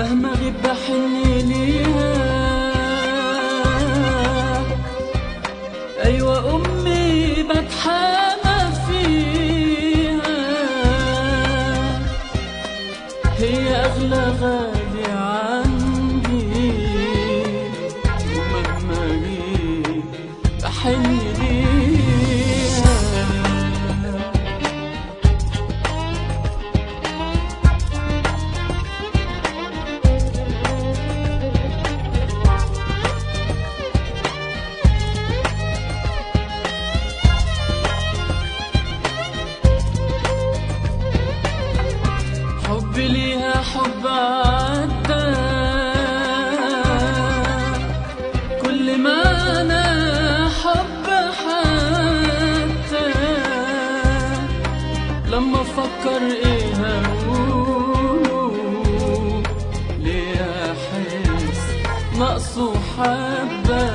مهما غيب بحن ليها أيوة أمي بتحامى فيها هي أغلى غالي عندي ومهما غيب بحن ليها حبي ليها حب عدى كل ما انا حب حتى لما افكر ايه هقول ليه احس نقصه حبه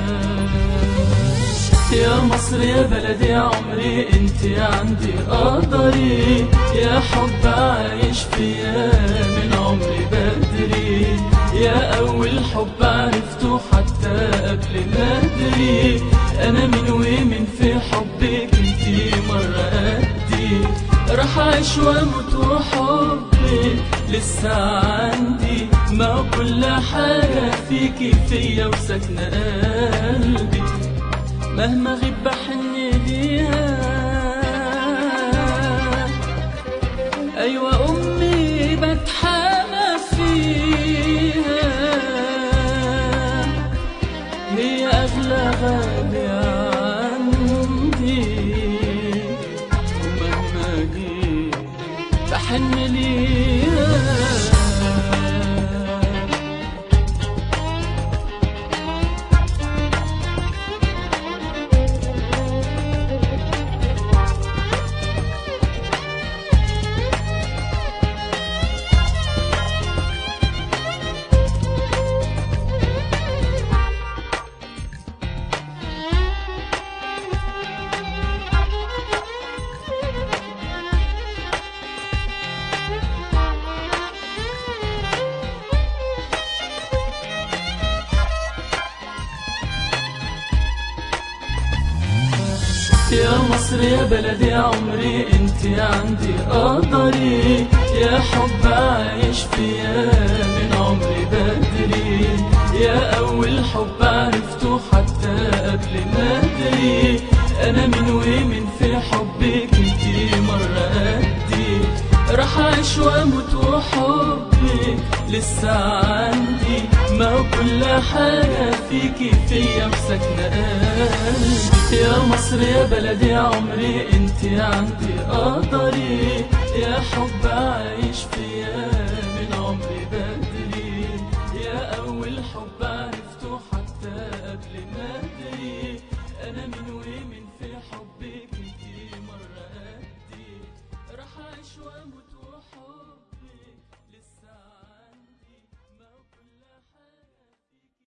يا مصر يا بلدي يا عمري انت عندي قدري يا حب عايش فيا من عمري بدري يا اول حب عرفته حتى قبل ما ادري انا من ومن في حبك انتي مرة قدي راح اعيش واموت وحبك لسه عندي ما كل حاجة فيكي فيا وسكنة قلبي مهما غيب بحن ليها أيوة أمي بتحامى فيها هي أغلى غالي عندي ومهما جيت بحن ليها يا مصر يا بلدي يا عمري انت عندي قدري يا حب عايش فيا من عمري بدري يا اول حب عرفته حتى قبل ما ادري انا من ومن في حبك انتي مرة قدي راح اعيش واموت وحبك لسه عندي ما كل حاجة فيكي فيا مسكنة قلبي يا مصر يا بلدي يا عمري انتي عندي قدري يا حب عايش فيا من عمري بدري يا اول حب عرفته حتى قبل ما ادري انا من ومن في حبك انتي مرة قدي راح اعيش واموت وحبك